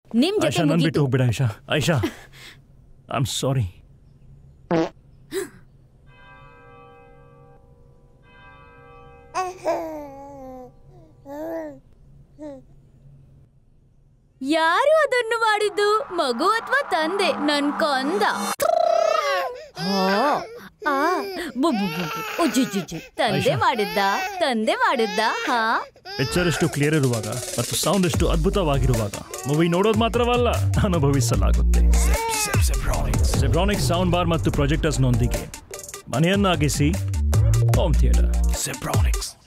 ನಿಮ್ ಜೊತೆ ಐಶಾ ನನ್ ಬಿಟ್ಟು ಮುಗೀತು ಹೋಗ್ಬಿಡ Aisha Aisha I am sorry ಯಾರು ಅದನ್ನು ಮಾಡಿದ್ದು ಮಗು ಅಥವಾ ತಂದೆ ನನ್ ಕಂದ ಹಾ, ಆ, ಬು, ಬು, ಬು, ಬು. ಉಜ್ಜುಜ್ಜುಜ್ಜು. ತಂದೆ ಆಯ್ಷಾ. ಮಾಡಿದ್ದ ತಂದೆ ಮಾಡಿದ್ದ ಹಾ ಪಿಕ್ಚರ್ ಎಷ್ಟು ಕ್ಲಿಯರ್ ಇರುವಾಗ ಮತ್ತು ಸೌಂಡ್ ಎಷ್ಟು ಅದ್ಭುತವಾಗಿರುವಾಗ ಮೂವಿ ನೋಡೋದು ಮಾತ್ರವಲ್ಲ ಅನುಭವಿಸಲಾಗುತ್ತೆ ಸೆಬ್ರಾನಿಕ್ ಸೌಂಡ್ ಬಾರ್ ಮತ್ತು ಪ್ರೊಜೆಕ್ಟರ್ಸ್ನೊಂದಿಗೆ ಮನೆಯನ್ನಾಗಿಸಿ ಹೋಮ್ ಥಿಯೇಟರ್ ಸೆಬ್ರಾನಿಕ್ಸ್